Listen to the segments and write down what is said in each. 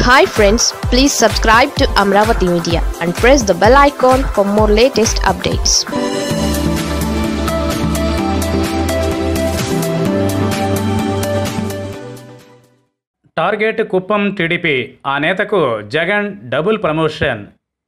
hi friends please subscribe to Amaravati media and press the bell icon for more latest updates target Kuppam TDP ఆ నేతకు Jagan double promotion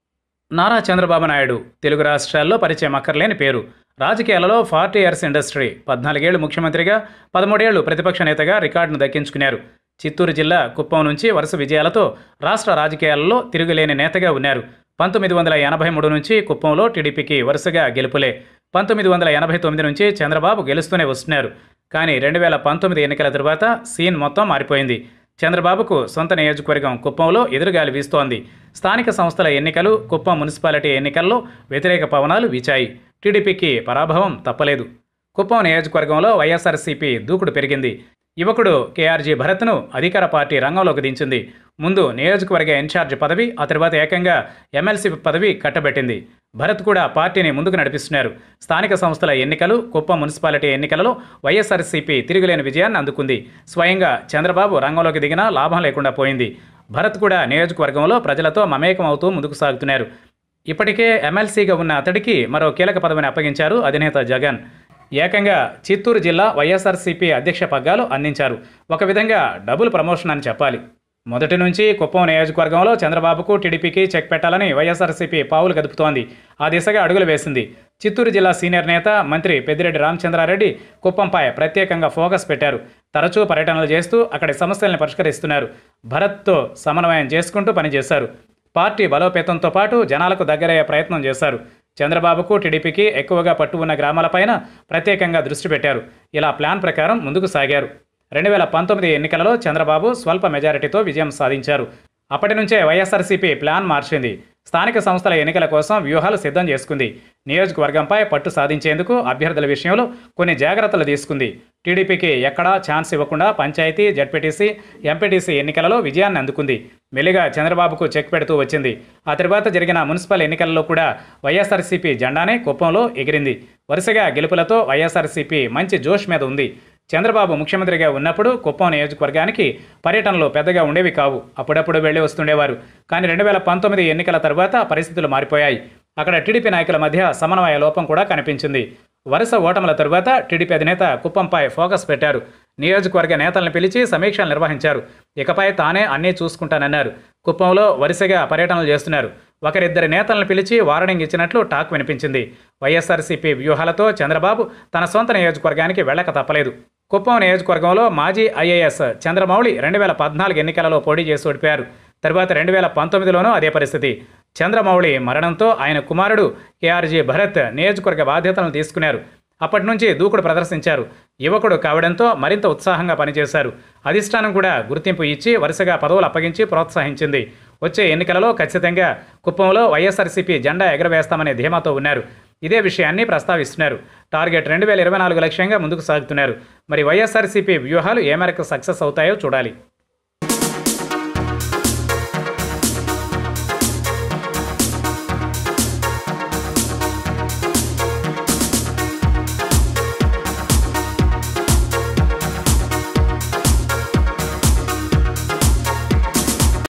Nara Chandrababu Naidu Telugu రాష్ట్రాల్లో పరిచయం అక్కర్లేని పేరు రాజకీయాలలో ఫార్టీ ఇయర్స్ ఇండస్ట్రీ పద్నాలుగేళ్లు ముఖ్యమంత్రిగా పదమూడేళ్లు ప్రతిపక్ష నేతగా రికార్డును దక్కించుకున్నారు చిత్తూరు జిల్లా కుప్పం నుంచి వరుస విజయాలతో రాష్ట్ర రాజకీయాలలో తిరుగులేని నేతగా ఉన్నారు పంతొమ్మిది వందల ఎనభై మూడు నుంచి కుప్పంలో టీడీపీకి వరుసగా గెలుపులే పంతొమ్మిది వందల ఎనభై తొమ్మిది నుంచి చంద్రబాబు గెలుస్తూనే వస్తున్నారు కానీ రెండు వేల పంతొమ్మిది ఎన్నికల తరువాత సీన్ మొత్తం మారిపోయింది చంద్రబాబుకు సొంత నియోజకవర్గం కుప్పంలో ఎదురుగాలి వీస్తోంది స్థానిక సంస్థల ఎన్నికలు కుప్పం మున్సిపాలిటీ ఎన్నికల్లో వ్యతిరేక పవనాలు వీచాయి టీడీపీకి పరాభవం తప్పలేదు కుప్పం నియోజకవర్గంలో వైఎస్ఆర్సీపీ దూకుడు పెరిగింది యువకుడు కేఆర్జీ భరత్ను అధికార పార్టీ రంగంలోకి దించింది ముందు నియోజకవర్గ ఇన్ఛార్జ్ పదవి ఆ తర్వాత ఏకంగా ఎమ్మెల్సీ పదవి కట్టబెట్టింది భరత్ కూడా పార్టీని ముందుకు నడిపిస్తున్నారు స్థానిక సంస్థల ఎన్నికలు కుప్పం మున్సిపాలిటీ ఎన్నికలలో వైఎస్ఆర్సీపీ తిరుగులేని విజయాన్ని అందుకుంది స్వయంగా చంద్రబాబు రంగంలోకి దిగినా లాభం లేకుండా పోయింది భరత్ కూడా నియోజకవర్గంలో ప్రజలతో మమేకం అవుతూ ముందుకు సాగుతున్నారు ఇప్పటికే ఎమ్మెల్సీగా ఉన్న అతడికి మరో కీలక పదవిని అప్పగించారు అధినేత జగన్ ఏకంగా చిత్తూరు జిల్లా వైఎస్ఆర్సీపీ అధ్యక్ష పగ్గాలు అందించారు ఒక విధంగా డబుల్ ప్రమోషన్ అని చెప్పాలి మొదటి నుంచి కుప్పం నియోజకవర్గంలో చంద్రబాబుకు టీడీపీకి చెక్ పెట్టాలని వైఎస్ఆర్సీపీ పావులు కదుపుతోంది ఆ దిశగా అడుగులు వేసింది చిత్తూరు జిల్లా సీనియర్ నేత మంత్రి పెద్దిరెడ్డి రామచంద్రారెడ్డి కుప్పంపై ప్రత్యేకంగా ఫోకస్ పెట్టారు తరచూ పర్యటనలు చేస్తూ అక్కడి సమస్యలను పరిష్కరిస్తున్నారు భరత్తో సమన్వయం చేసుకుంటూ పనిచేశారు పార్టీ బలోపేతంతో పాటు జనాలకు దగ్గరయ్యే ప్రయత్నం చేశారు చంద్రబాబుకు టీడీపీకి ఎక్కువగా పట్టు ఉన్న గ్రామాలపైన ప్రత్యేకంగా దృష్టి పెట్టారు ఇలా ప్లాన్ ప్రకారం ముందుకు సాగారు రెండు వేల పంతొమ్మిది ఎన్నికలలో చంద్రబాబు స్వల్ప మెజారిటీతో విజయం సాధించారు అప్పటి నుంచే వైఎస్ఆర్సీపీ ప్లాన్ మార్చింది స్థానిక సంస్థల ఎన్నికల కోసం వ్యూహాలు సిద్ధం చేసుకుంది నియోజకవర్గంపై పట్టు సాధించేందుకు అభ్యర్థుల విషయంలో కొన్ని జాగ్రత్తలు తీసుకుంది టీడీపీకి ఎక్కడా ఛాన్స్ ఇవ్వకుండా పంచాయతీ జడ్పీటీసీ ఎంపీటీసీ ఎన్నికలలో విజయాన్ని అందుకుంది మెల్లిగా చంద్రబాబుకు చెక్ పెడుతూ వచ్చింది ఆ తర్వాత జరిగిన మున్సిపల్ ఎన్నికల్లో కూడా వైఎస్ఆర్సీపీ జెండానే కుప్పంలో ఎగిరింది వరుసగా గెలుపులతో వైఎస్ఆర్సీపీ మంచి జోష్ మీద ఉంది చంద్రబాబు ముఖ్యమంత్రిగా ఉన్నప్పుడు కుప్పం నియోజకవర్గానికి పర్యటనలు పెద్దగా ఉండేవి కావు అప్పుడప్పుడు వెళ్ళి వస్తుండేవారు కానీ రెండు వేల పంతొమ్మిది ఎన్నికల తర్వాత పరిస్థితులు మారిపోయాయి అక్కడ టీడీపీ నాయకుల మధ్య సమన్వయ లోపం కూడా కనిపించింది వరుస ఓటముల తరువాత టీడీపీ అధినేత కుప్పంపై ఫోకస్ పెట్టారు నియోజకవర్గ నేతలను పిలిచి సమీక్షలు నిర్వహించారు ఇకపై తానే అన్నీ చూసుకుంటానన్నారు కుప్పంలో వరుసగా పర్యటనలు చేస్తున్నారు ఒకరిద్దరి నేతలను పిలిచి వార్నింగ్ ఇచ్చినట్లు టాక్ వినిపించింది వైఎస్ఆర్సీపీ వ్యూహాలతో చంద్రబాబు తన సొంత నియోజకవర్గానికి వెళ్ళక తప్పలేదు కుప్పం నియోజకవర్గంలో మాజీ ఐఏఎస్ చంద్రమౌళి రెండు వేల పద్నాలుగు ఎన్నికలలో పోటీ చేసి ఓడిపారు తర్వాత రెండు వేల పంతొమ్మిదిలోనూ అదే పరిస్థితి చంద్రమౌళి మరణంతో ఆయన కుమారుడు కేఆర్జీ భరత్ నియోజకవర్గ బాధ్యతలను తీసుకున్నారు అప్పటి నుంచి దూకుడు ప్రదర్శించారు యువకుడు కావడంతో మరింత ఉత్సాహంగా పనిచేశారు అధిష్టానం కూడా గుర్తింపు ఇచ్చి వరుసగా పదవులు అప్పగించి ప్రోత్సహించింది వచ్చే ఎన్నికలలో ఖచ్చితంగా కుప్పంలో వైఎస్ఆర్సీపీ జెండా ఎగరవేస్తామనే ధీమాతో ఉన్నారు ఇదే విషయాన్ని ప్రస్తావిస్తున్నారు టార్గెట్ రెండు వేల ఇరవై నాలుగు లక్ష్యంగా ముందుకు సాగుతున్నారు మరి వైఎస్ఆర్సీపీ వ్యూహాలు ఏ మేరకు సక్సెస్ అవుతాయో చూడాలి